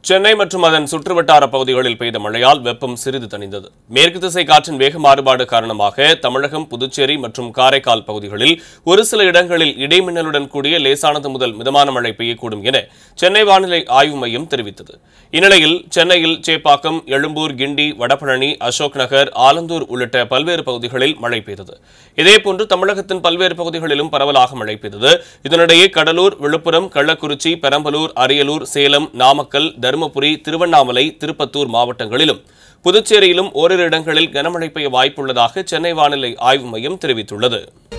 சென்னை மற்றும் அதன் சுற்றுவட்டார பகுதிகளில் பெய்த மழையால் வெப்பம் சிறிது தணிந்தது மேற்கு திசை காற்றின் வேக மாறுபாடு காரணமாக தமிழகம் புதுச்சேரி மற்றும் காரைக்கால் பகுதிகளில் ஒரு சில இடங்களில் இடைமின்னலுடன் கூடிய லேசானது முதல் மிதமான மழை பெய்யக்கூடும் என சென்னை வானிலை ஆய்வு மையம் தெரிவித்தது இந்நிலையில் சென்னையில் சேப்பாக்கம் எழும்பூர் கிண்டி வடபழனி அசோக் நகர் ஆலந்தூர் உள்ளிட்ட பல்வேறு பகுதிகளில் மழை பெய்தது இதேபோன்று தமிழகத்தின் பல்வேறு பகுதிகளிலும் பரவலாக மழை பெய்தது இதனிடையே கடலூர் விழுப்புரம் கள்ளக்குறிச்சி பெரம்பலூர் அரியலூர் சேலம் நாமக்கல் தருமபுரி திருவண்ணாமலை திருப்பத்தூர் மாவட்டங்களிலும் புதுச்சேரியிலும் ஓரிரு இடங்களில் கனமழை பெய்ய வாய்ப்புள்ளதாக சென்னை வானிலை ஆய்வு மையம் தெரிவித்துள்ளது